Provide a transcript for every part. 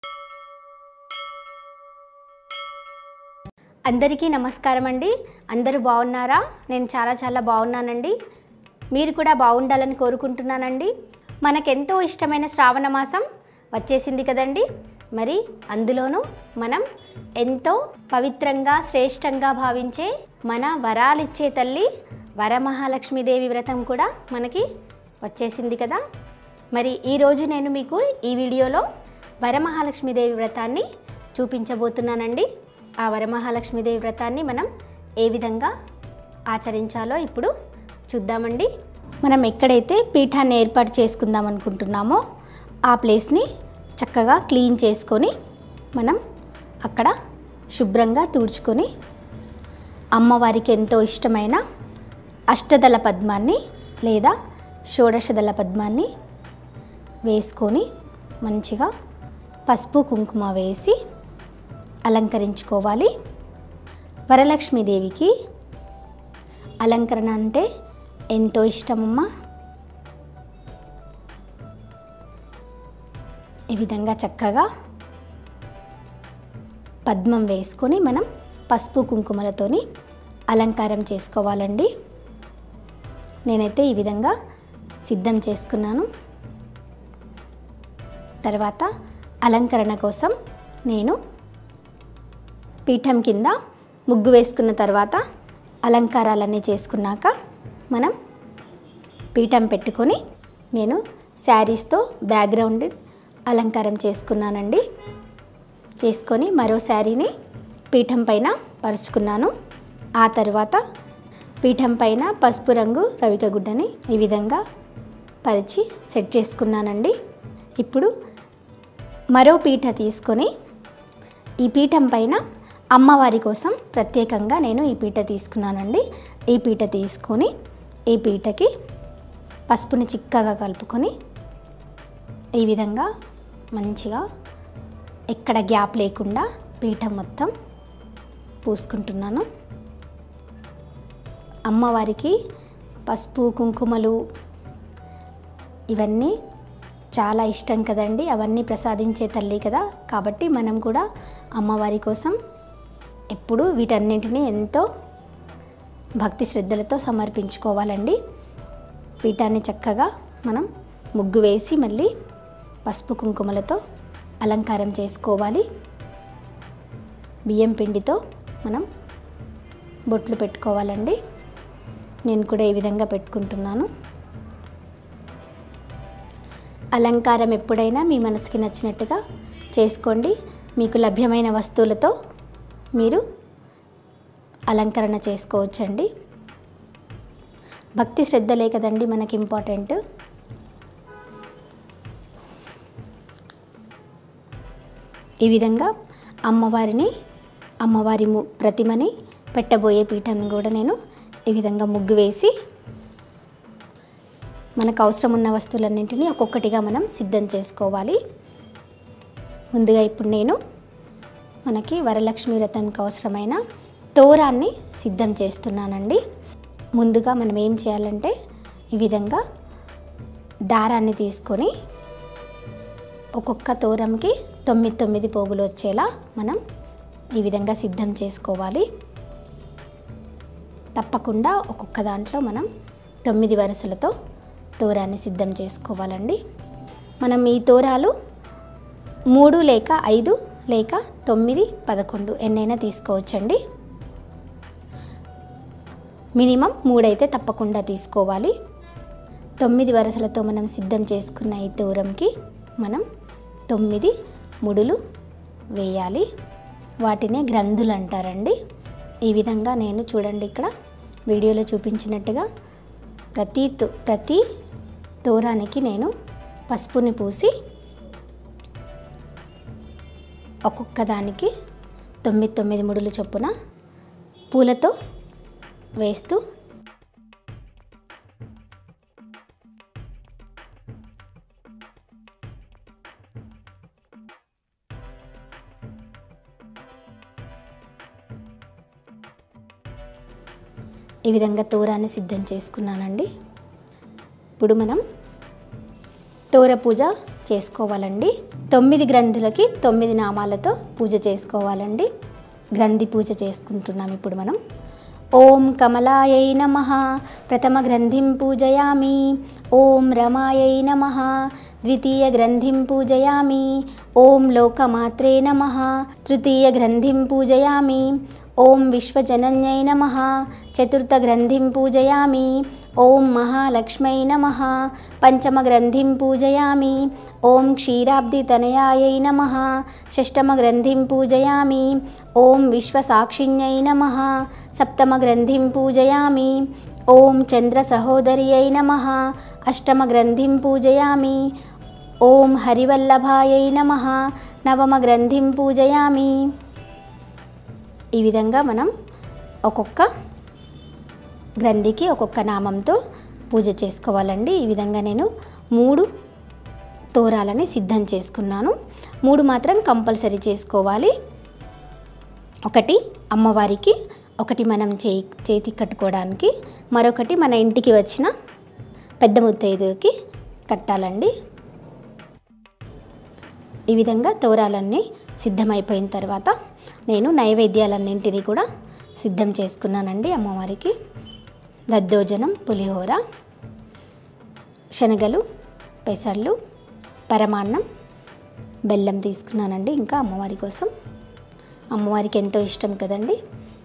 అందరికీ నమస్కారం అండి అందరూ బాగున్నారా నేను చాలా చాలా బాగున్నానండి మీరు కూడా బాగుండాలని కోరుకుంటున్నానండి మనకెంతో ఇష్టమైన శ్రావణ మాసం వచ్చేసింది కదండి మరి అందులోనూ మనం ఎంతో పవిత్రంగా శ్రేష్టంగా భావించే మన వరాలిచ్చే తల్లి వరమహాలక్ష్మీదేవి వ్రతం కూడా మనకి వచ్చేసింది కదా మరి ఈరోజు నేను మీకు ఈ వీడియోలో వరమహాలక్ష్మీదేవి వ్రతాన్ని చూపించబోతున్నానండి ఆ వరమహాలక్ష్మీదేవి వ్రతాన్ని మనం ఏ విధంగా ఆచరించాలో ఇప్పుడు చూద్దామండి మనం ఎక్కడైతే పీఠాన్ని ఏర్పాటు చేసుకుందాం అనుకుంటున్నామో ఆ ప్లేస్ని చక్కగా క్లీన్ చేసుకొని మనం అక్కడ శుభ్రంగా తుడుచుకొని అమ్మవారికి ఎంతో ఇష్టమైన అష్టదళ పద్మాన్ని లేదా షోడశదళ పద్మాన్ని వేసుకొని మంచిగా పసుపు కుంకుమ వేసి అలంకరించుకోవాలి వరలక్ష్మీదేవికి అలంకరణ అంటే ఎంతో ఇష్టమమ్మా ఈ విధంగా చక్కగా పద్మం వేసుకొని మనం పసుపు కుంకుమలతోని అలంకారం చేసుకోవాలండి నేనైతే ఈ విధంగా సిద్ధం చేసుకున్నాను తర్వాత అలంకరణ కోసం నేను పీఠం కింద ముగ్గు వేసుకున్న తర్వాత అలంకారాలన్నీ చేసుకున్నాక మనం పీఠం పెట్టుకొని నేను శారీస్తో బ్యాక్గ్రౌండ్ అలంకారం చేసుకున్నానండి చేసుకొని మరో శారీని పీఠం పైన పరుచుకున్నాను ఆ తర్వాత పీఠం పైన పసుపు రంగు రవిక గుడ్డని ఈ విధంగా పరిచి సెట్ చేసుకున్నానండి ఇప్పుడు మరో పీఠ తీసుకొని ఈ పీఠం పైన అమ్మవారి కోసం ప్రత్యేకంగా నేను ఈ పీట తీసుకున్నానండి ఈ పీట తీసుకొని ఈ పీటకి పసుపుని చిక్కగా కలుపుకొని ఈ విధంగా మంచిగా ఎక్కడ గ్యాప్ లేకుండా పీఠ మొత్తం పూసుకుంటున్నాను అమ్మవారికి పసుపు కుంకుమలు ఇవన్నీ చాలా ఇష్టం కదండి అవన్నీ ప్రసాదించే తల్లి కదా కాబట్టి మనం కూడా అమ్మవారి కోసం ఎప్పుడు వీటన్నింటినీ ఎంతో భక్తి శ్రద్ధలతో సమర్పించుకోవాలండి పీఠాన్ని చక్కగా మనం ముగ్గు వేసి మళ్ళీ పసుపు కుంకుమలతో అలంకారం చేసుకోవాలి బియ్యం పిండితో మనం బొట్లు పెట్టుకోవాలండి నేను కూడా ఈ విధంగా పెట్టుకుంటున్నాను అలంకారం ఎప్పుడైనా మీ మనసుకి నచ్చినట్టుగా చేసుకోండి మీకు లభ్యమైన వస్తువులతో మీరు అలంకరణ చేసుకోవచ్చండి భక్తి శ్రద్ధలే కదండి మనకి ఇంపార్టెంట్ ఈ విధంగా అమ్మవారిని అమ్మవారి ము ప్రతిమని పెట్టబోయే పీఠను కూడా నేను ఈ విధంగా ముగ్గు వేసి మనకు అవసరం ఉన్న వస్తువులన్నింటినీ ఒక్కొక్కటిగా మనం సిద్ధం చేసుకోవాలి ముందుగా ఇప్పుడు నేను మనకి వరలక్ష్మి వ్రతానికి అవసరమైన తోరాన్ని సిద్ధం చేస్తున్నానండి ముందుగా మనం ఏం చేయాలంటే ఈ విధంగా దారాన్ని తీసుకొని ఒక్కొక్క తోరంకి తొమ్మిది తొమ్మిది పోగులు వచ్చేలా మనం ఈ విధంగా సిద్ధం చేసుకోవాలి తప్పకుండా ఒక్కొక్క దాంట్లో మనం తొమ్మిది వరుసలతో తోరాన్ని సిద్ధం చేసుకోవాలండి మనం ఈ తోరాలు మూడు లేక ఐదు లేక తొమ్మిది పదకొండు ఎన్నైనా తీసుకోవచ్చండి మినిమం మూడైతే తప్పకుండా తీసుకోవాలి తొమ్మిది వరుసలతో మనం సిద్ధం చేసుకున్న ఈ తోరంకి మనం తొమ్మిది ముడులు వేయాలి వాటిని గ్రంథులు అంటారండి ఈ విధంగా నేను చూడండి ఇక్కడ వీడియోలో చూపించినట్టుగా ప్రతి తో- ప్రతి తోరానికి నేను పసుపుని పూసి ఒక్కొక్క దానికి తొమ్మిది తొమ్మిది ముడులు చొప్పున పూలతో వేస్తూ ఈ విధంగా తోరాన్ని సిద్ధం చేసుకున్నానండి ఇప్పుడు మనం తోర పూజ చేసుకోవాలండి తొమ్మిది గ్రంథులకి తొమ్మిది నామాలతో పూజ చేసుకోవాలండి గ్రంథి పూజ చేసుకుంటున్నాం ఇప్పుడు మనం ఓం కమలాయై నమ ప్రథమ గ్రంథిం పూజయామి ఓం రమాయై నమ ద్వితీయ గ్రంథిం పూజయామి ఓం లోకమాత్రే నమ తృతీయ గ్రంథిం పూజయామి ఓం విశ్వజనన్యై నమ చతుర్థగ్రంథిం పూజయామి ఓం మహాలక్ష్మై నమ పంచమగ్రంథిం పూజయామి ఓం క్షీరాబ్దితనయాయై నమ షష్టమగ్రంథిం పూజయామి ఓం విశ్వసాక్షిణ్యై నమ సప్తమగ్రంథిం పూజయామి ఓం చంద్రసహోదర్యై నమ అష్టమగ్రంథిం పూజయామి ఓం హరివల్లభాయై నమ నవమగ్రంథిం పూజయామి ఈ విధంగా మనం ఒక్కొక్క గ్రంథికి ఒక్కొక్క నామంతో పూజ చేసుకోవాలండి ఈ విధంగా నేను మూడు తోరాలని సిద్ధం చేసుకున్నాను మూడు మాత్రం కంపల్సరీ చేసుకోవాలి ఒకటి అమ్మవారికి ఒకటి మనం చేయి చేతి కట్టుకోవడానికి మరొకటి మన ఇంటికి వచ్చిన పెద్ద ముత్తైదుకి కట్టాలండి ఈ విధంగా తోరాలన్నీ సిద్ధమైపోయిన తర్వాత నేను నైవేద్యాలన్నింటినీ కూడా సిద్ధం చేసుకున్నానండి అమ్మవారికి దద్దోజనం పులిహోర శనగలు పెసర్లు పరమాన్నం బెల్లం తీసుకున్నానండి ఇంకా అమ్మవారి కోసం అమ్మవారికి ఎంతో ఇష్టం కదండి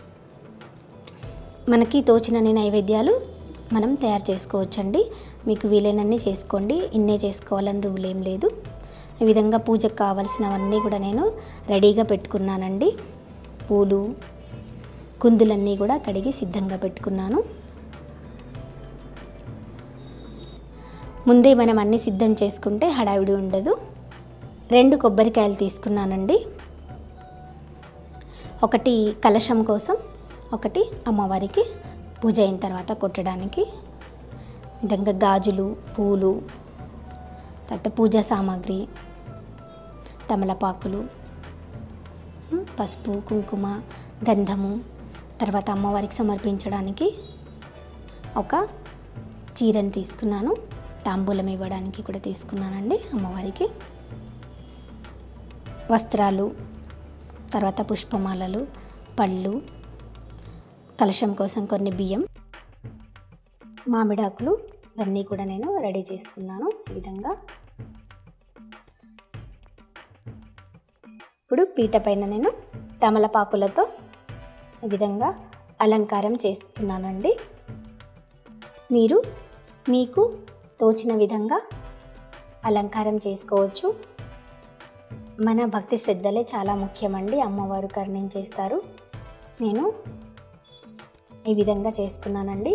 మనకి తోచినన్ని నైవేద్యాలు మనం తయారు చేసుకోవచ్చండి మీకు వీలైనన్ని చేసుకోండి ఇన్నే చేసుకోవాలని రూల్ ఏం లేదు ఈ విధంగా పూజకు కావలసినవన్నీ కూడా నేను రెడీగా పెట్టుకున్నానండి పూలు కుందులన్నీ కూడా కడిగి సిద్ధంగా పెట్టుకున్నాను ముందే మనం అన్నీ సిద్ధం చేసుకుంటే హడావిడి ఉండదు రెండు కొబ్బరికాయలు తీసుకున్నానండి ఒకటి కలశం కోసం ఒకటి అమ్మవారికి పూజ అయిన తర్వాత కొట్టడానికి ఈ విధంగా గాజులు పూలు తర్వాత పూజా సామాగ్రి తమలపాకులు ఉమ్, పసుపు కుంకుమ గంధము తర్వాత అమ్మవారికి సమర్పించడానికి ఒక చీరని తీసుకున్నాను తాంబూలం ఇవ్వడానికి కూడా తీసుకున్నానండి అమ్మవారికి వస్త్రాలు తర్వాత పుష్పమాలలు పళ్ళు కలశం కోసం కొన్ని బియ్యం మామిడాకులు ఇవన్నీ కూడా నేను రెడీ చేసుకున్నాను ఈ విధంగా ఇప్పుడు పీట పైన నేను తమలపాకులతో ఈ విధంగా అలంకారం చేస్తున్నానండి మీరు మీకు తోచిన విధంగా అలంకారం చేసుకోవచ్చు మన భక్తి శ్రద్ధలే చాలా ముఖ్యమండి అమ్మవారు కరుణించేస్తారు నేను ఈ విధంగా చేసుకున్నానండి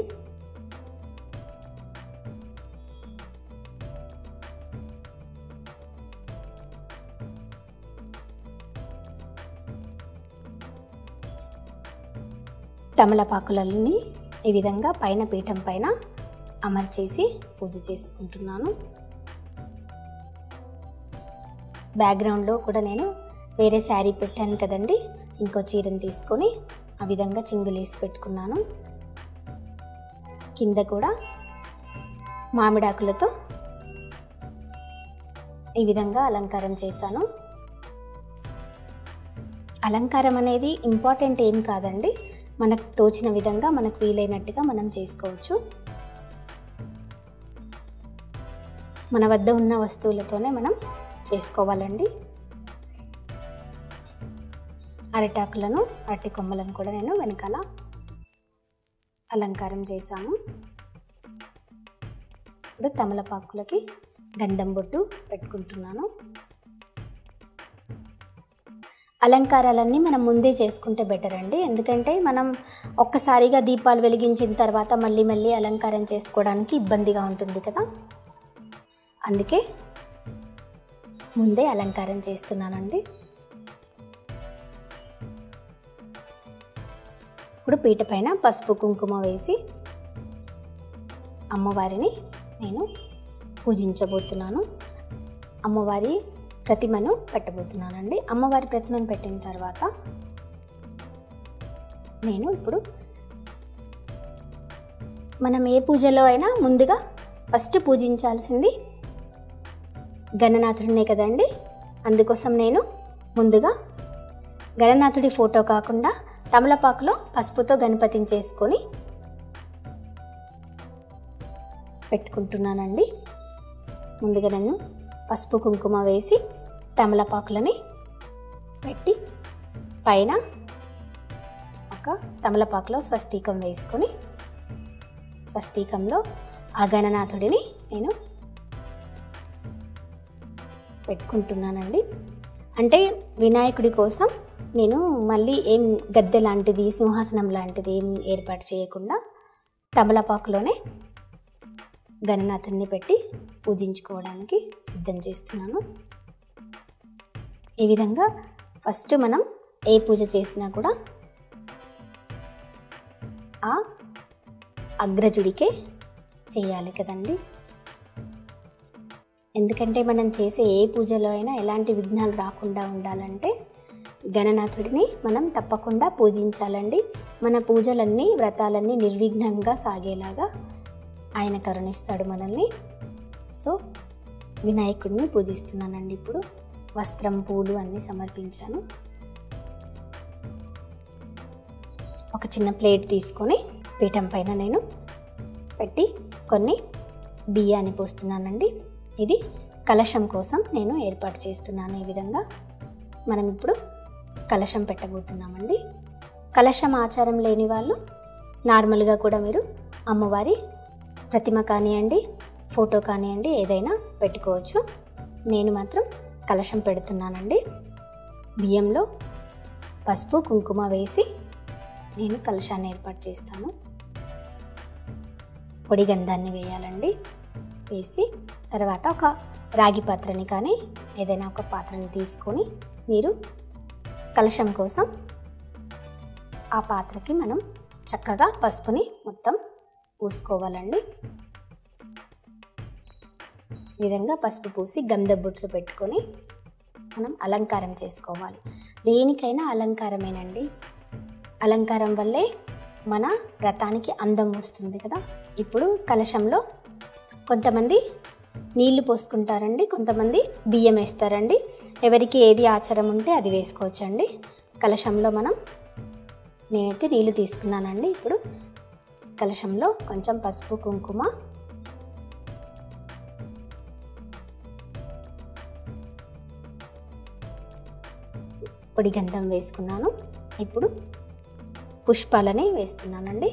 తమలపాకులని ఈ విధంగా పైన పీఠం పైన అమర్చేసి పూజ చేసుకుంటున్నాను బ్యాక్గ్రౌండ్లో కూడా నేను వేరే శారీ పెట్టాను కదండి ఇంకో చీరని తీసుకొని ఆ విధంగా చింగులేసి పెట్టుకున్నాను కింద కూడా మామిడాకులతో ఈ విధంగా అలంకారం చేశాను అలంకారం అనేది ఇంపార్టెంట్ ఏం కాదండి మనకు తోచిన విధంగా మనకు వీలైనట్టుగా మనం చేసుకోవచ్చు మన వద్ద ఉన్న వస్తువులతోనే మనం చేసుకోవాలండి అరిటాకులను అరటి కొమ్మలను కూడా నేను వెనకాల అలంకారం చేశాము ఇప్పుడు తమలపాకులకి గంధం బొట్టు పెట్టుకుంటున్నాను అలంకారాలన్నీ మనం ముందే చేసుకుంటే బెటర్ అండి ఎందుకంటే మనం ఒక్కసారిగా దీపాలు వెలిగించిన తర్వాత మళ్ళీ మళ్ళీ అలంకారం చేసుకోవడానికి ఇబ్బందిగా ఉంటుంది కదా అందుకే ముందే అలంకారం చేస్తున్నానండి ఇప్పుడు పీట పైన పసుపు కుంకుమ వేసి అమ్మవారిని నేను పూజించబోతున్నాను అమ్మవారి ప్రతిమను పెట్టబోతున్నానండి అమ్మవారి ప్రతిమను పెట్టిన తర్వాత నేను ఇప్పుడు మనం ఏ పూజలో అయినా ముందుగా ఫస్ట్ పూజించాల్సింది గణనాథుడినే కదండి అందుకోసం నేను ముందుగా గణనాథుడి ఫోటో కాకుండా తమలపాకులో పసుపుతో గణపతిని చేసుకొని పెట్టుకుంటున్నానండి ముందుగా నేను పసుపు కుంకుమ వేసి తమలపాకులని పెట్టి పైన ఒక తమలపాకులో స్వస్తికం వేసుకొని స్వస్తికంలో ఆ గణనాథుడిని నేను పెట్టుకుంటున్నానండి అంటే వినాయకుడి కోసం నేను మళ్ళీ ఏం గద్దె లాంటిది సింహాసనం లాంటిది ఏం ఏర్పాటు చేయకుండా తమలపాకులోనే గణనాథుడిని పెట్టి పూజించుకోవడానికి సిద్ధం చేస్తున్నాను ఈ విధంగా ఫస్ట్ మనం ఏ పూజ చేసినా కూడా ఆ అగ్రజుడికే చేయాలి కదండి ఎందుకంటే మనం చేసే ఏ పూజలో అయినా ఎలాంటి విఘ్నాలు రాకుండా ఉండాలంటే గణనాథుడిని మనం తప్పకుండా పూజించాలండి మన పూజలన్నీ వ్రతాలన్నీ నిర్విఘ్నంగా సాగేలాగా ఆయన కరుణిస్తాడు మనల్ని సో వినాయకుడిని పూజిస్తున్నానండి ఇప్పుడు వస్త్రం పూలు అన్నీ సమర్పించాను ఒక చిన్న ప్లేట్ తీసుకొని పీఠం పైన నేను పెట్టి కొన్ని బియ్యాన్ని పోస్తున్నానండి ఇది కలశం కోసం నేను ఏర్పాటు చేస్తున్నాను ఈ విధంగా మనం ఇప్పుడు కలశం పెట్టబోతున్నామండి కలశం ఆచారం లేని వాళ్ళు నార్మల్గా కూడా మీరు అమ్మవారి ప్రతిమ కానివ్వండి ఫోటో కానివ్వండి ఏదైనా పెట్టుకోవచ్చు నేను మాత్రం కలశం పెడుతున్నానండి బియ్యంలో పసుపు కుంకుమ వేసి నేను కలశాన్ని ఏర్పాటు చేస్తాను పొడి గంధాన్ని వేయాలండి వేసి తర్వాత ఒక రాగి పాత్రని కానీ ఏదైనా ఒక పాత్రని తీసుకొని మీరు కలశం కోసం ఆ పాత్రకి మనం చక్కగా పసుపుని మొత్తం పూసుకోవాలండి ఈ విధంగా పసుపు పూసి గంధబొట్లు పెట్టుకొని మనం అలంకారం చేసుకోవాలి దేనికైనా అలంకారమేనండి అలంకారం వల్లే మన వ్రతానికి అందం వస్తుంది కదా ఇప్పుడు కలశంలో కొంతమంది నీళ్లు పోసుకుంటారండి కొంతమంది బియ్యం వేస్తారండి ఎవరికి ఏది ఆచారం ఉంటే అది వేసుకోవచ్చండి కలశంలో మనం నేనైతే నీళ్లు తీసుకున్నానండి ఇప్పుడు కలశంలో కొంచెం పసుపు కుంకుమ పొడి గంధం వేసుకున్నాను ఇప్పుడు పుష్పాలని వేస్తున్నానండి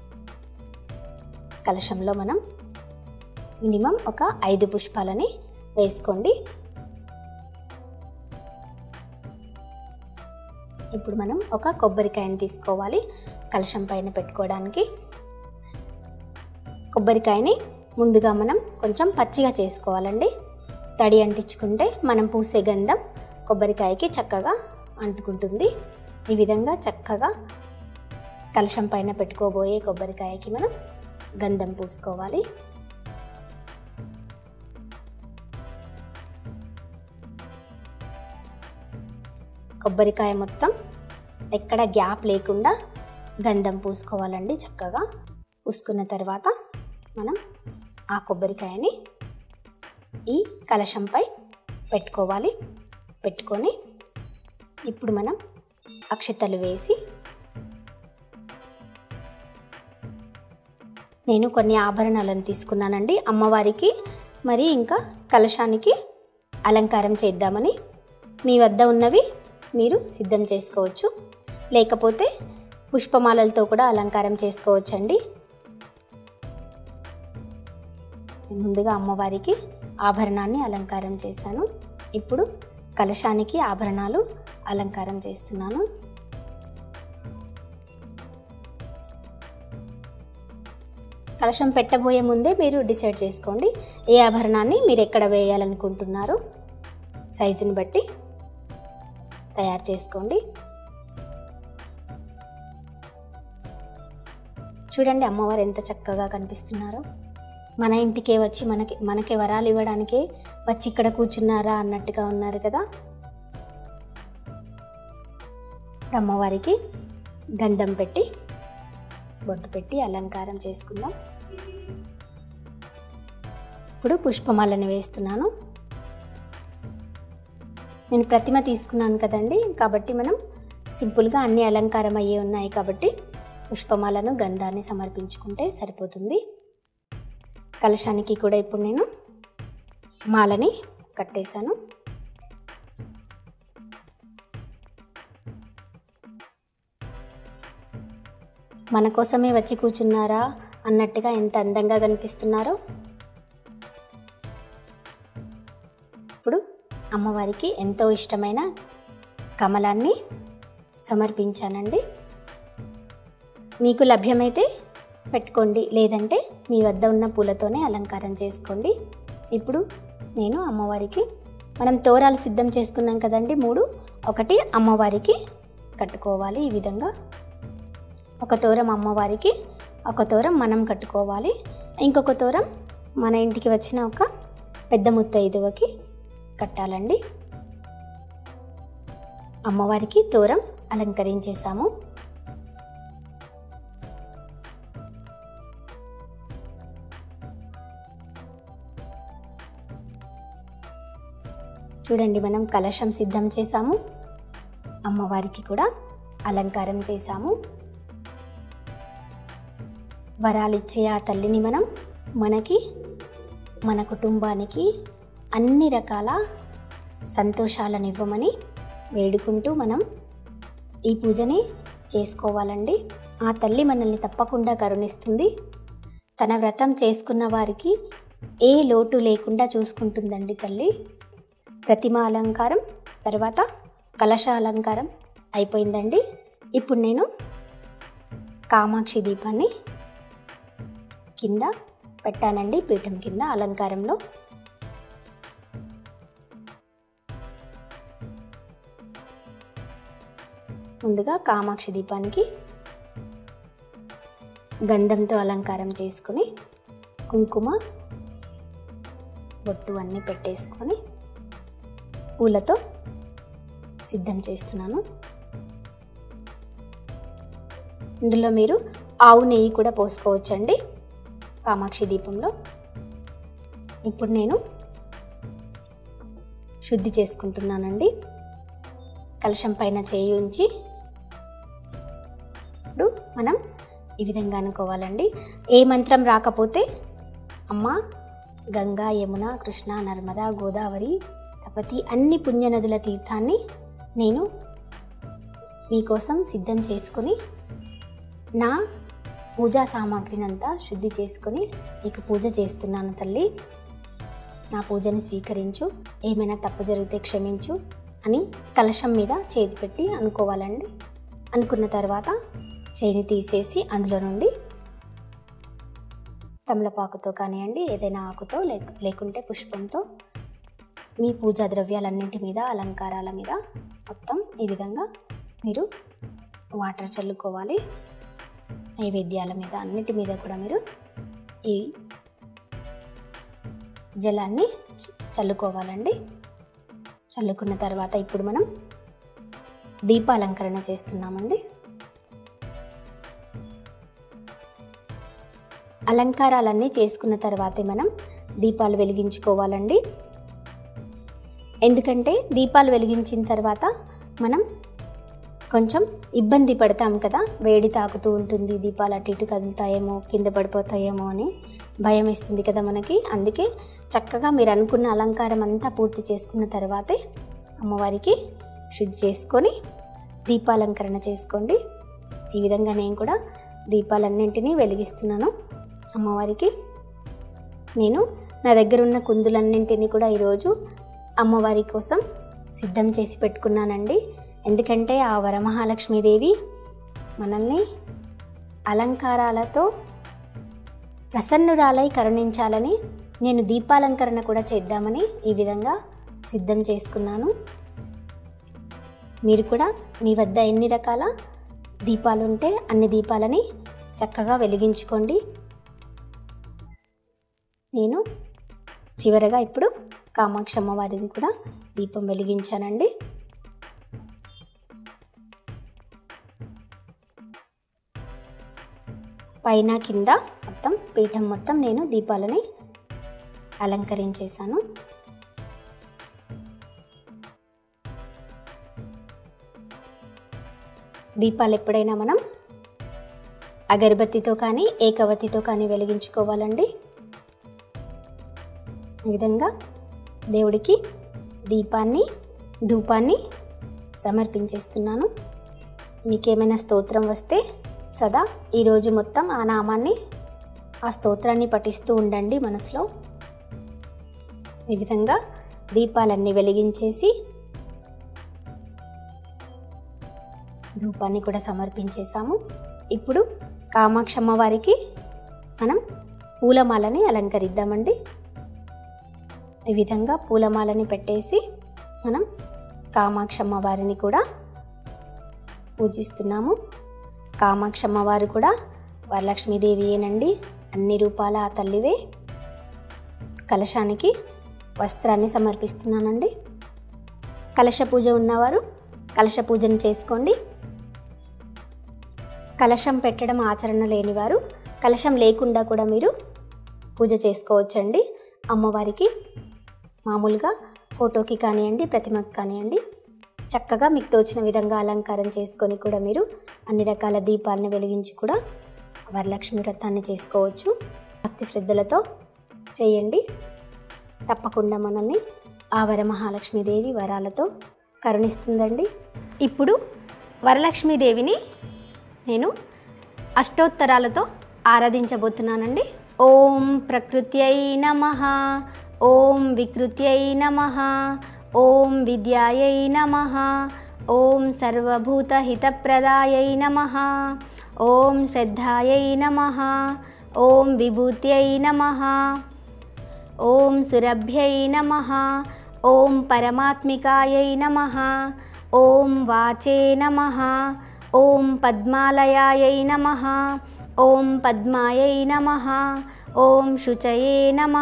కలశంలో మనం మినిమం ఒక ఐదు పుష్పాలని వేసుకోండి ఇప్పుడు మనం ఒక కొబ్బరికాయని తీసుకోవాలి కలశం పైన పెట్టుకోవడానికి కొబ్బరికాయని ముందుగా మనం కొంచెం పచ్చిగా చేసుకోవాలండి తడి అంటించుకుంటే మనం పూసే గంధం కొబ్బరికాయకి చక్కగా అంటుకుంటుంది ఈ విధంగా చక్కగా కలశం పైన పెట్టుకోబోయే కొబ్బరికాయకి మనం గంధం పూసుకోవాలి కొబ్బరికాయ మొత్తం ఎక్కడ గ్యాప్ లేకుండా గంధం పూసుకోవాలండి చక్కగా పూసుకున్న తర్వాత మనం ఆ కొబ్బరికాయని ఈ కలశంపై పెట్టుకోవాలి పెట్టుకొని ఇప్పుడు మనం అక్షతలు వేసి నేను కొన్ని ఆభరణాలను తీసుకున్నానండి అమ్మవారికి మరి ఇంకా కలశానికి అలంకారం చేద్దామని మీ వద్ద ఉన్నవి మీరు సిద్ధం చేసుకోవచ్చు లేకపోతే పుష్పమాలలతో కూడా అలంకారం చేసుకోవచ్చండి ముందుగా అమ్మవారికి ఆభరణాన్ని అలంకారం చేశాను ఇప్పుడు కలశానికి ఆభరణాలు అలంకారం చేస్తున్నాను కలశం పెట్టబోయే ముందే మీరు డిసైడ్ చేసుకోండి ఏ ఆభరణాన్ని మీరు ఎక్కడ వేయాలనుకుంటున్నారు సైజుని బట్టి తయారు చేసుకోండి చూడండి అమ్మవారు ఎంత చక్కగా కనిపిస్తున్నారో మన ఇంటికే వచ్చి మనకి మనకి వరాలు ఇవ్వడానికే వచ్చి ఇక్కడ కూర్చున్నారా అన్నట్టుగా ఉన్నారు కదా అమ్మవారికి గంధం పెట్టి బొట్టు పెట్టి అలంకారం చేసుకుందాం ఇప్పుడు పుష్పమాలను వేస్తున్నాను నేను ప్రతిమ తీసుకున్నాను కదండి కాబట్టి మనం సింపుల్గా అన్ని అలంకారం అయ్యే ఉన్నాయి కాబట్టి పుష్పమాలను గంధాన్ని సమర్పించుకుంటే సరిపోతుంది కలశానికి కూడా ఇప్పుడు నేను మాలని కట్టేశాను మన కోసమే వచ్చి కూర్చున్నారా అన్నట్టుగా ఎంత అందంగా కనిపిస్తున్నారో ఇప్పుడు అమ్మవారికి ఎంతో ఇష్టమైన కమలాన్ని సమర్పించానండి మీకు లభ్యమైతే పెట్టుకోండి లేదంటే మీ వద్ద ఉన్న పూలతోనే అలంకారం చేసుకోండి ఇప్పుడు నేను అమ్మవారికి మనం తోరాలు సిద్ధం చేసుకున్నాం కదండి మూడు ఒకటి అమ్మవారికి కట్టుకోవాలి ఈ విధంగా ఒక తోరం అమ్మవారికి ఒక తోరం మనం కట్టుకోవాలి ఇంకొక తోరం మన ఇంటికి వచ్చిన ఒక పెద్ద ముత్తైదువకి కట్టాలండి అమ్మవారికి తోరం అలంకరించేసాము చూడండి మనం కలశం సిద్ధం చేసాము అమ్మవారికి కూడా అలంకారం చేశాము వరాలిచ్చే ఆ తల్లిని మనం మనకి మన కుటుంబానికి అన్ని రకాల సంతోషాలను ఇవ్వమని వేడుకుంటూ మనం ఈ పూజని చేసుకోవాలండి ఆ తల్లి మనల్ని తప్పకుండా కరుణిస్తుంది తన వ్రతం చేసుకున్న వారికి ఏ లోటు లేకుండా చూసుకుంటుందండి తల్లి ప్రతిమ అలంకారం తర్వాత కలశ అలంకారం అయిపోయిందండి ఇప్పుడు నేను కామాక్షి దీపాన్ని కింద పెట్టానండి పీఠం కింద అలంకారంలో ముందుగా కామాక్షి దీపానికి గంధంతో అలంకారం చేసుకొని కుంకుమ బొట్టు అన్నీ పెట్టేసుకొని పూలతో సిద్ధం చేస్తున్నాను ఇందులో మీరు ఆవు నెయ్యి కూడా పోసుకోవచ్చండి కామాక్షి దీపంలో ఇప్పుడు నేను శుద్ధి చేసుకుంటున్నానండి కలశం పైన చేయి ఉంచి ఇప్పుడు మనం ఈ విధంగా అనుకోవాలండి ఏ మంత్రం రాకపోతే అమ్మ గంగా యమున కృష్ణ నర్మదా గోదావరి తపతి అన్ని పుణ్యనదుల తీర్థాన్ని నేను మీకోసం సిద్ధం చేసుకొని నా పూజా సామాగ్రినంతా శుద్ధి చేసుకొని నీకు పూజ చేస్తున్నాను తల్లి నా పూజని స్వీకరించు ఏమైనా తప్పు జరిగితే క్షమించు అని కలశం మీద చేతి పెట్టి అనుకోవాలండి అనుకున్న తర్వాత చేయిని తీసేసి అందులో నుండి తమలపాకుతో కానివ్వండి ఏదైనా ఆకుతో లేక లేకుంటే పుష్పంతో మీ పూజా ద్రవ్యాలన్నింటి మీద అలంకారాల మీద మొత్తం ఈ విధంగా మీరు వాటర్ చల్లుకోవాలి నైవేద్యాల మీద అన్నిటి మీద కూడా మీరు ఈ జలాన్ని చ- చల్లుకోవాలండి చల్లుకున్న తర్వాత ఇప్పుడు మనం దీపాలంకరణ చేస్తున్నామండి అలంకారాలన్నీ చేసుకున్న తర్వాతే మనం దీపాలు వెలిగించుకోవాలండి ఎందుకంటే దీపాలు వెలిగించిన తర్వాత మనం కొంచెం ఇబ్బంది పడతాం కదా వేడి తాకుతూ ఉంటుంది దీపాలు అటు ఇటు కదులుతాయేమో కింద పడిపోతాయేమో అని భయం వేస్తుంది కదా మనకి అందుకే చక్కగా మీరు అనుకున్న అలంకారం అంతా పూర్తి చేసుకున్న తర్వాతే అమ్మవారికి శుద్ధి చేసుకొని దీపాలంకరణ చేసుకోండి ఈ విధంగా నేను కూడా దీపాలన్నింటినీ వెలిగిస్తున్నాను అమ్మవారికి నేను నా దగ్గర ఉన్న కుందులన్నింటినీ కూడా ఈరోజు అమ్మవారి కోసం సిద్ధం చేసి పెట్టుకున్నానండి ఎందుకంటే ఆ వరమహాలక్ష్మీదేవి మనల్ని అలంకారాలతో ప్రసన్నురాలై కరుణించాలని నేను దీపాలంకరణ కూడా చేద్దామని ఈ విధంగా సిద్ధం చేసుకున్నాను మీరు కూడా మీ వద్ద ఎన్ని రకాల దీపాలు ఉంటే అన్ని దీపాలని చక్కగా వెలిగించుకోండి నేను చివరగా ఇప్పుడు కామాక్షి అమ్మవారిది కూడా దీపం వెలిగించానండి పైన కింద మొత్తం పీఠం మొత్తం నేను దీపాలని అలంకరించేశాను దీపాలు ఎప్పుడైనా మనం అగరబత్తితో కానీ ఏకవత్తితో కానీ వెలిగించుకోవాలండి ఈ విధంగా దేవుడికి దీపాన్ని ధూపాన్ని సమర్పించేస్తున్నాను మీకేమైనా స్తోత్రం వస్తే సదా ఈరోజు మొత్తం ఆ నామాన్ని ఆ స్తోత్రాన్ని పఠిస్తూ ఉండండి మనసులో ఈ విధంగా దీపాలన్నీ వెలిగించేసి ధూపాన్ని కూడా సమర్పించేశాము ఇప్పుడు కామాక్షమ్మ వారికి మనం పూలమాలని అలంకరిద్దామండి ఈ విధంగా పూలమాలని పెట్టేసి మనం కామాక్షమ్మ వారిని కూడా పూజిస్తున్నాము కామాక్షమ్మ వారు కూడా వరలక్ష్మీదేవియేనండి అన్ని రూపాల ఆ తల్లివే కలశానికి వస్త్రాన్ని సమర్పిస్తున్నానండి కలశ పూజ ఉన్నవారు కలశ పూజను చేసుకోండి కలశం పెట్టడం ఆచరణ లేనివారు కలశం లేకుండా కూడా మీరు పూజ చేసుకోవచ్చండి అమ్మవారికి మామూలుగా ఫోటోకి కానివ్వండి ప్రతిమకి కానివ్వండి చక్కగా మీకు తోచిన విధంగా అలంకారం చేసుకొని కూడా మీరు అన్ని రకాల దీపాలను వెలిగించి కూడా వరలక్ష్మి వ్రతాన్ని చేసుకోవచ్చు భక్తి శ్రద్ధలతో చేయండి తప్పకుండా మనల్ని ఆ వరమహాలక్ష్మీదేవి వరాలతో కరుణిస్తుందండి ఇప్పుడు వరలక్ష్మీదేవిని నేను అష్టోత్తరాలతో ఆరాధించబోతున్నానండి ఓం ప్రకృత్యై నమ ఓం వికృత్యై నమ ఓం విద్యాయై నమ ఓం సర్వభూతహితప్రదాయై నమ ఓం శ్రద్ధాయై నమ ఓం విభూత్యై నమ ఓం సురభ్యై నమ ఓం పరమాత్మికాయై నమ ఓం వాచే నమ ఓం పద్మాలయాయై నమ ఓం పద్మాయై నమ ఓం శుచయే నమ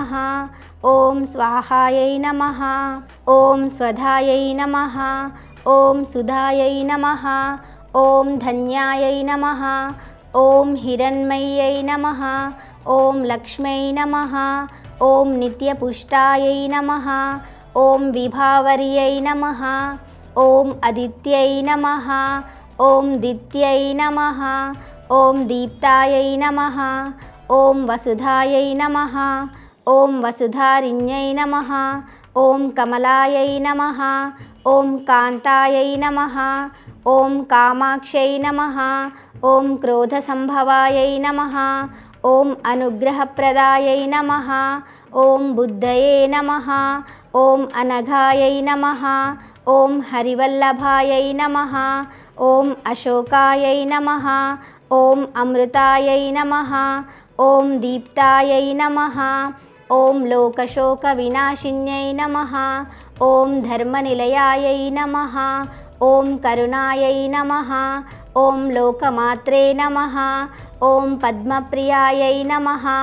ఓం స్వాహాయై నమ ఓం స్వధాయై నమ ఓం సుధాయై నమ ఓం ధన్యాయై నమ ఓం హిరణ్మయ్యై నమ ఓం లక్ష్మై నమ ఓం నిత్యపుష్టాయై నమ ఓం విభావర్యై నమ ఓం అదిత్యై నమ ఓం దిత్యై నమ ఓం దీప్తాయై నమ ఓం వసుధాయై నమ ఓం వసుధారిణ్యై నమ ఓం కమలాయై నమ ఓం కాంతాయై నమ ఓం కామాక్షై నమ ఓం క్రోధసంభవాయై నమ ఓం అనుగ్రహప్రదాయై నమ ఓం బుద్ధయే నమ ఓం అనఘాయై నమ ఓం హరివల్లభాయై నమ ఓం అశోకాయై నమ ఓం అమృతాయై నమ ఓం దీప్తాయై నమ ఓం లోకశోక వినాశిన్యై నమ ఓం ధర్మనిలయాయై నమ ఓం కరుణాయై నమ ఓం లోకమాత్రే నమ ఓం పద్మప్రియాయై నమ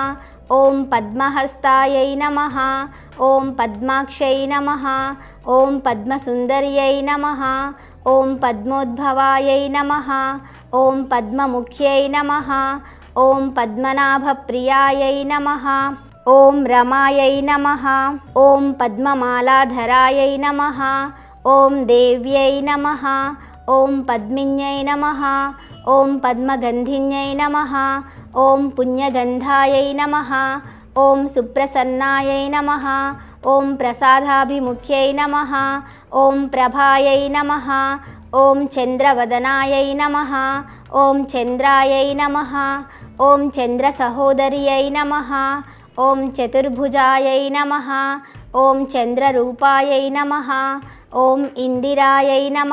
ఓం పద్మహస్తాయై నమ ఓం పద్మాక్షై నమ ఓం పద్మసుందర్యై నమ ఓం పద్మోద్భవాయై నమ ఓం పద్మముఖ్యై నమ ఓం పద్మనాభప్రియాయై నమ ఓం రమాయై నమ ఓం పద్మమాలాధరాయై నమ ఓం దేవ్యై నమ ఓం పద్మిన్యై నమ ఓం పద్మగంధిన్యై నమ ఓం పుణ్యగంధాయై నమ ఓం సుప్రసన్నాయై నమ ఓం ప్రసాదాభిముఖ్యై నమ ఓం ప్రభాయై నమ ఓం చంద్రవదనాయై నమ ఓం చంద్రాయై నమ ఓం చంద్రసహోదర్యై నమ ఓం చతుర్భుజాయై నమ ఓం చంద్రరూపాయై నమ ఓం ఇందిరాయై నమ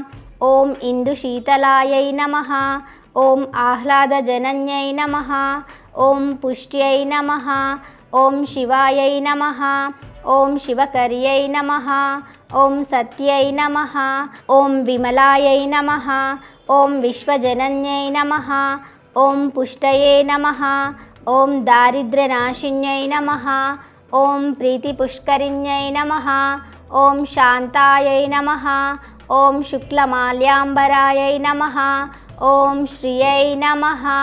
ఓం ఇందుశీతలాయై నమ ఓం ఆహ్లాదజనన్యై నమ ఓం పుష్ట్యై నమ ఓం శివాయై నమ ఓం శివకర్యై నమ ఓం సత్యై నమ ఓం విమలాయై నమ ఓం విశ్వజనన్యై నమ ఓం పుష్టయే నమ ఓం దారిద్ర్యనాశిన్యై నమ ఓం ప్రీతిపుష్కరిణ్యై నమ ఓం శాంతాయై నమ ఓం శుక్లమాల్యాంబరాయై నమ ఓం శ్రియై నమ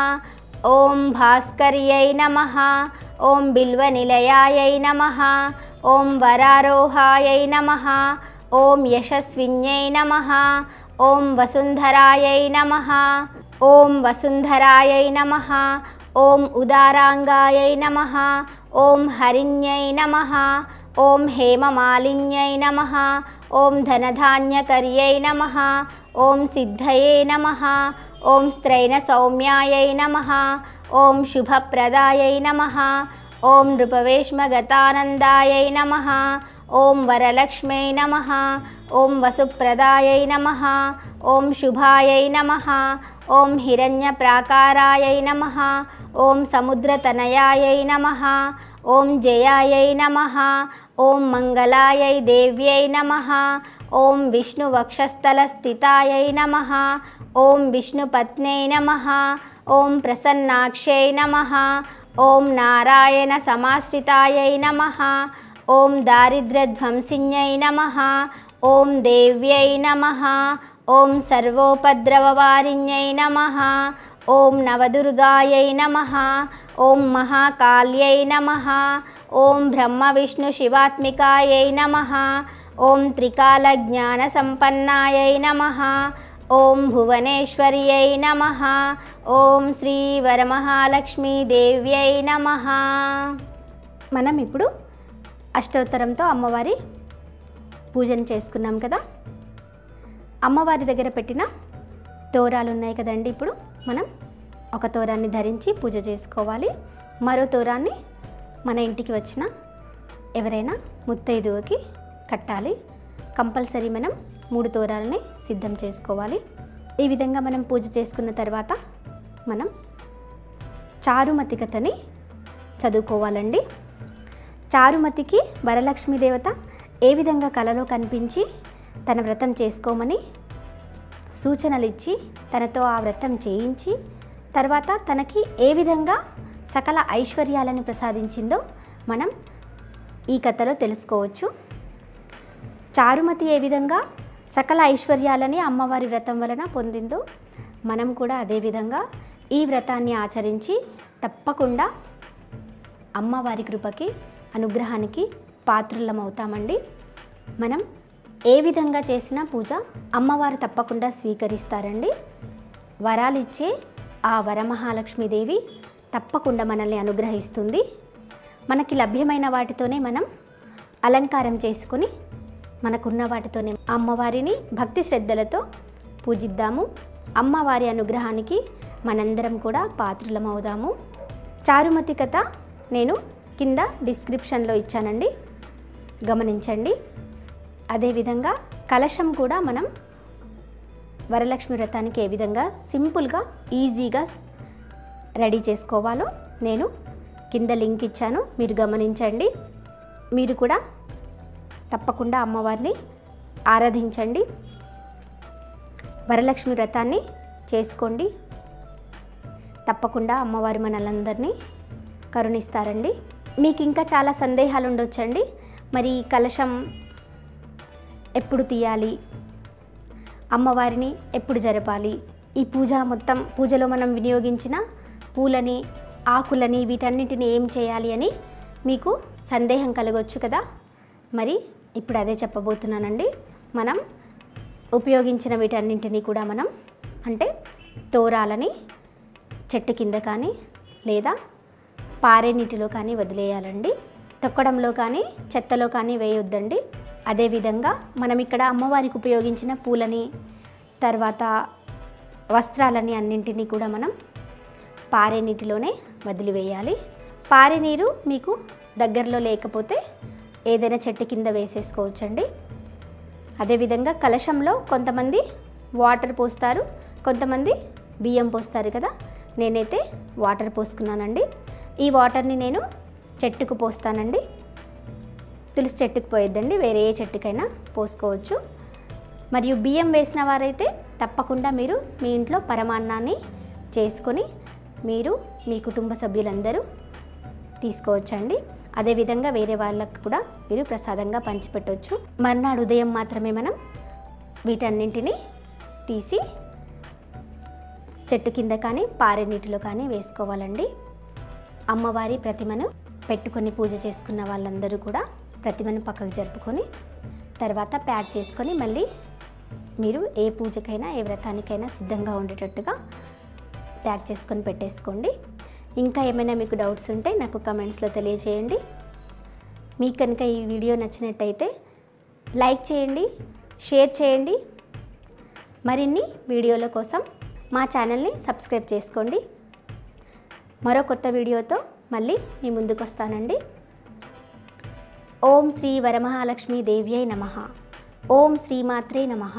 ఓం భాస్కర్యై నమ ఓం బిల్వనిలయాయై నమ ఓం వరారోహాయై నమ ఓం యశస్విన్యై నమ ఓం వసుంధరాయై నమ ఓం వసుంధరాయై నమ ఓం ఉదారాంగాయై నమ ఓం హరిణ్యై నమ ఓం హేమమాలిన్యై నమ ఓం ధనధాన్యకర్యై నమ ఓం సిద్ధయే నమ ఓం స్త్రైణ సౌమ్యాయై నమ ఓం శుభప్రదాయై నమ ఓం నృపవేష్మగతానందాయై నమ ఓం వరలక్ష్మై నమ ఓం వసుప్రదాయై నమ ఓం శుభాయై నమ ఓం హిరణ్యప్రాకారాయై నమ ఓం సముద్రతనయాయై నమ ఓం జయాయై నమ ఓం మంగళాయై దేవ్యై నమ ఓం విష్ణువక్షస్థలస్థితాయై నమ ఓం విష్ణుపత్న్యై నమ ఓం ప్రసన్నాక్షై నమ ఓం నారాయణ సమాశ్రితాయై నమ ఓం దారిద్ర్యధ్వంసిన్యై నమ ఓం దేవ్యై నమ ఓం సర్వోపద్రవవారిణ్యై నమ ఓం నవదుర్గాయై నమ ఓం మహాకాళ్యై నమ ఓం బ్రహ్మ విష్ణు శివాత్మికాయై నమ ఓం త్రికాలజ్ఞానసంపన్నాయై నమ ఓం భువనేశ్వర్యై నమ ఓం శ్రీ వరమహాలక్ష్మీదేవ్యై నమ మనం ఇప్పుడు అష్టోత్తరంతో అమ్మవారి పూజను చేసుకున్నాం కదా అమ్మవారి దగ్గర పెట్టిన తోరాలు ఉన్నాయి కదండి ఇప్పుడు మనం ఒక తోరాన్ని ధరించి పూజ చేసుకోవాలి మరో తోరాన్ని మన ఇంటికి వచ్చిన ఎవరైనా ముత్తైదువుకి కట్టాలి కంపల్సరీ మనం మూడు తోరాలని సిద్ధం చేసుకోవాలి ఈ విధంగా మనం పూజ చేసుకున్న తర్వాత మనం చారుమతి కథని చదువుకోవాలండి చారుమతికి వరలక్ష్మీ దేవత ఏ విధంగా కలలో కనిపించి తన వ్రతం చేసుకోమని సూచనలు ఇచ్చి తనతో ఆ వ్రతం చేయించి తర్వాత తనకి ఏ విధంగా సకల ఐశ్వర్యాలను ప్రసాదించిందో మనం ఈ కథలో తెలుసుకోవచ్చు చారుమతి ఏ విధంగా సకల ఐశ్వర్యాలని అమ్మవారి వ్రతం వలన పొందిందో మనం కూడా అదేవిధంగా ఈ వ్రతాన్ని ఆచరించి తప్పకుండా అమ్మవారి కృపకి అనుగ్రహానికి పాత్రులం అవుతామండి మనం ఏ విధంగా చేసిన పూజ అమ్మవారు తప్పకుండా స్వీకరిస్తారండి వరాలు ఇచ్చే ఆ వరమహాలక్ష్మీదేవి తప్పకుండా మనల్ని అనుగ్రహిస్తుంది మనకి లభ్యమైన వాటితోనే మనం అలంకారం చేసుకుని మనకున్న వాటితోనే అమ్మవారిని భక్తి శ్రద్ధలతో పూజిద్దాము అమ్మవారి అనుగ్రహానికి మనందరం కూడా పాత్రులమవుదాము చారుమతి కథ నేను కింద డిస్క్రిప్షన్లో ఇచ్చానండి గమనించండి అదేవిధంగా కలశం కూడా మనం వరలక్ష్మి వ్రతానికి ఏ విధంగా సింపుల్గా ఈజీగా రెడీ చేసుకోవాలో నేను కింద లింక్ ఇచ్చాను మీరు గమనించండి మీరు కూడా తప్పకుండా అమ్మవారిని ఆరాధించండి వరలక్ష్మి వ్రతాన్ని చేసుకోండి తప్పకుండా అమ్మవారు మనలందరినీ కరుణిస్తారండి మీకు ఇంకా చాలా సందేహాలు ఉండొచ్చండి మరి ఈ కలశం ఎప్పుడు తీయాలి అమ్మవారిని ఎప్పుడు జరపాలి ఈ పూజ మొత్తం పూజలో మనం వినియోగించిన పూలని ఆకులని వీటన్నిటిని ఏం చేయాలి అని మీకు సందేహం కలగవచ్చు కదా మరి ఇప్పుడు అదే చెప్పబోతున్నానండి మనం ఉపయోగించిన వీటన్నింటినీ కూడా మనం అంటే తోరాలని చెట్టు కింద కానీ లేదా పారే నీటిలో కానీ వదిలేయాలండి తొక్కడంలో కానీ చెత్తలో కానీ వేయొద్దండి అదేవిధంగా మనం ఇక్కడ అమ్మవారికి ఉపయోగించిన పూలని తర్వాత వస్త్రాలని అన్నింటినీ కూడా మనం పారే నీటిలోనే వదిలివేయాలి పారే నీరు మీకు దగ్గరలో లేకపోతే ఏదైనా చెట్టు కింద వేసేసుకోవచ్చండి అదేవిధంగా కలశంలో కొంతమంది వాటర్ పోస్తారు కొంతమంది బియ్యం పోస్తారు కదా నేనైతే వాటర్ పోసుకున్నానండి ఈ వాటర్ని నేను చెట్టుకు పోస్తానండి తులసి చెట్టుకు పోయొద్దండి వేరే ఏ చెట్టుకైనా పోసుకోవచ్చు మరియు బియ్యం వేసిన వారైతే తప్పకుండా మీరు మీ ఇంట్లో పరమాన్నాన్ని చేసుకొని మీరు మీ కుటుంబ సభ్యులందరూ తీసుకోవచ్చండి అదేవిధంగా వేరే వాళ్ళకు కూడా మీరు ప్రసాదంగా పంచిపెట్టవచ్చు మర్నాడు ఉదయం మాత్రమే మనం వీటన్నింటినీ తీసి చెట్టు కింద కానీ పారే నీటిలో కానీ వేసుకోవాలండి అమ్మవారి ప్రతిమను పెట్టుకొని పూజ చేసుకున్న వాళ్ళందరూ కూడా ప్రతిమను పక్కకు జరుపుకొని తర్వాత ప్యాక్ చేసుకొని మళ్ళీ మీరు ఏ పూజకైనా ఏ వ్రతానికైనా సిద్ధంగా ఉండేటట్టుగా ప్యాక్ చేసుకొని పెట్టేసుకోండి ఇంకా ఏమైనా మీకు డౌట్స్ ఉంటే నాకు కమెంట్స్లో తెలియజేయండి మీకు కనుక ఈ వీడియో నచ్చినట్టయితే లైక్ చేయండి షేర్ చేయండి మరిన్ని వీడియోల కోసం మా ఛానల్ని సబ్స్క్రైబ్ చేసుకోండి మరో కొత్త వీడియోతో మళ్ళీ మీ ముందుకు వస్తానండి ఓం శ్రీ వరమహాలక్ష్మీ దేవ్యై నమ ఓం శ్రీమాత్రే నమ